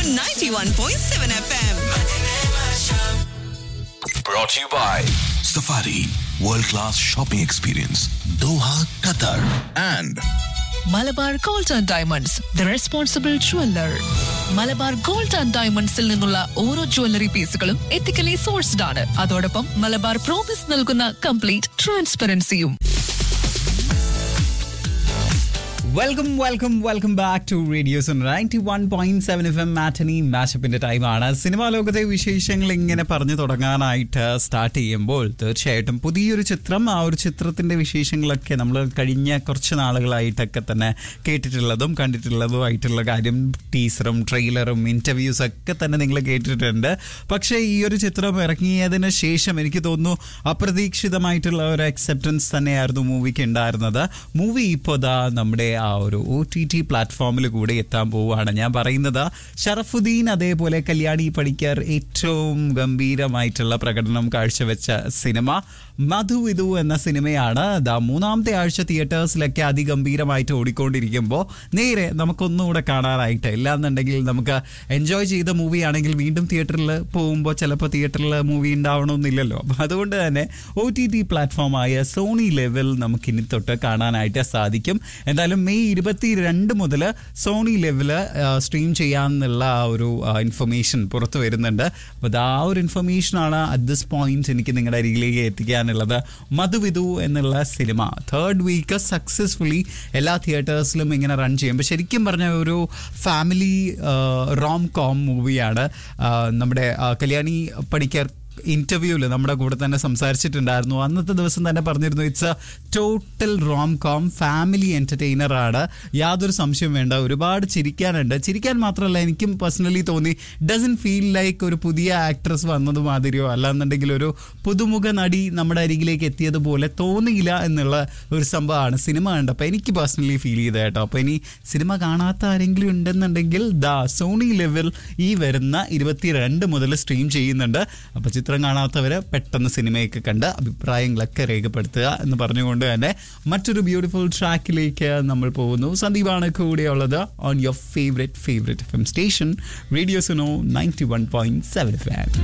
91.7 FM. Brought to you by Safari World Class Shopping Experience Doha, Qatar and Malabar gold and diamonds the responsible jeweller Malabar gold and ഡയമണ്ട്സിൽ നിന്നുള്ള ഓരോ jewellery പീസുകളും ethically sourced ആണ് അതോടൊപ്പം Malabar promise നൽകുന്ന complete ട്രാൻസ്പെറൻസിയും welcome welcome welcome back to Radio's ninety one point seven F M matinee മാഷപ്പിന്റെ ടൈമാണ് സിനിമാ ലോകത്തെ വിശേഷങ്ങൾ ഇങ്ങനെ പറഞ്ഞു തുടങ്ങാനായിട്ട് സ്റ്റാർട്ട് ചെയ്യുമ്പോൾ തീർച്ചയായിട്ടും പുതിയൊരു ചിത്രം ആ ഒരു ചിത്രത്തിന്റെ വിശേഷങ്ങളൊക്കെ നമ്മൾ കഴിഞ്ഞ കുറച്ച് നാളുകളായിട്ടൊക്കെ തന്നെ കേട്ടിട്ടുള്ളതും കണ്ടിട്ടുള്ളതും ആയിട്ടുള്ള കാര്യം ടീസറും ട്രെയിലറും ഇന്റർവ്യൂസ് ഒക്കെ തന്നെ നിങ്ങൾ കേട്ടിട്ടുണ്ട് പക്ഷേ ഈ ഒരു ചിത്രം ഇറങ്ങിയതിന് ശേഷം എനിക്ക് തോന്നുന്നു അപ്രതീക്ഷിതമായിട്ടുള്ള ഒരു അക്സെപ്റ്റൻസ് തന്നെയായിരുന്നു മൂവിക്ക് ഉണ്ടായിരുന്നത് മൂവി ഇപ്പോൾ ദാ നമ്മുടെ ആ ഒരു ഒ ടി ടി പ്ലാറ്റ്ഫോമിൽ കൂടെ എത്താൻ പോവുകയാണ് ഞാൻ പറയുന്നത് ഷറഫുദ്ദീൻ അതേപോലെ കല്യാണി പണിക്കർ ഏറ്റവും ഗംഭീരമായിട്ടുള്ള പ്രകടനം കാഴ്ചവെച്ച സിനിമ മധു വിധു എന്ന സിനിമയാണ് ദാ മൂന്നാമത്തെ ആഴ്ച തിയേറ്റേഴ്സിലൊക്കെ അതിഗംഭീരമായിട്ട് ഓടിക്കൊണ്ടിരിക്കുമ്പോൾ നേരെ നമുക്കൊന്നുകൂടെ കാണാനായിട്ട് ഇല്ലാന്നുണ്ടെങ്കിൽ നമുക്ക് എൻജോയ് ചെയ്ത മൂവി ആണെങ്കിൽ വീണ്ടും തിയേറ്ററിൽ പോകുമ്പോൾ ചിലപ്പോൾ തിയേറ്ററിൽ മൂവി ഉണ്ടാവണമെന്നില്ലല്ലോ അപ്പം അതുകൊണ്ട് തന്നെ ഒ ടി ടി പ്ലാറ്റ്ഫോമായ സോണി ലെവൽ നമുക്ക് ഇനി തൊട്ട് കാണാനായിട്ട് സാധിക്കും എന്തായാലും മെയ് ഇരുപത്തി രണ്ട് മുതൽ സോണി ലെവല് സ്ട്രീം ചെയ്യാമെന്നുള്ള ആ ഒരു ഇൻഫർമേഷൻ പുറത്തു വരുന്നുണ്ട് അപ്പോൾ ആ ഒരു ഇൻഫർമേഷനാണ് അറ്റ് ദിസ് പോയിന്റ് എനിക്ക് നിങ്ങളുടെ അരികിലേക്ക് എത്തിക്കാനുള്ളത് മധുവിധു എന്നുള്ള സിനിമ തേർഡ് വീക്ക് സക്സസ്ഫുള്ളി എല്ലാ തിയേറ്റേഴ്സിലും ഇങ്ങനെ റൺ ചെയ്യുമ്പോൾ ശരിക്കും പറഞ്ഞ ഒരു ഫാമിലി റോം കോം മൂവിയാണ് നമ്മുടെ ആ, കല്യാണി പണിക്കർ ഇന്റർവ്യൂവിൽ നമ്മുടെ കൂടെ തന്നെ സംസാരിച്ചിട്ടുണ്ടായിരുന്നു അന്നത്തെ ദിവസം തന്നെ പറഞ്ഞിരുന്നു it's a total romcom family entertainer ആണ് യാതൊരു സംശയം വേണ്ട ഒരുപാട് ചിരിക്കാനുണ്ട് ചിരിക്കാൻ മാത്രമല്ല എനിക്കും പേഴ്സണലി തോന്നി ഡസൻ ഫീൽ ലൈക്ക് ഒരു പുതിയ ആക്ട്രസ് വന്നത് മാതിരിയോ അല്ലാന്നുണ്ടെങ്കിൽ ഒരു പുതുമുഖ നടി നമ്മുടെ അരികിലേക്ക് എത്തിയതുപോലെ തോന്നിയില്ല എന്നുള്ള ഒരു സംഭവമാണ് സിനിമ കണ്ടപ്പോൾ എനിക്ക് പേഴ്സണലി ഫീൽ ചെയ്ത കേട്ടോ അപ്പോൾ ഇനി സിനിമ കാണാത്ത ആരെങ്കിലും ഉണ്ടെന്നുണ്ടെങ്കിൽ ദാ സോണി ലെവൽ ഈ വരുന്ന ഇരുപത്തിരണ്ട് മുതൽ സ്ട്രീം ചെയ്യുന്നുണ്ട് അപ്പോൾ ചിത്രം കാണാത്തവര് പെട്ടെന്ന് സിനിമയൊക്കെ കണ്ട് അഭിപ്രായങ്ങളൊക്കെ രേഖപ്പെടുത്തുക എന്ന് പറഞ്ഞുകൊണ്ട് തന്നെ മറ്റൊരു ബ്യൂട്ടിഫുൾ ട്രാക്കിലേക്ക് നമ്മൾ പോകുന്നു സന്ദീപാണ് കൂടെയുള്ളത് on your favourite favourite F M station Radio Suno ninety one point seven F M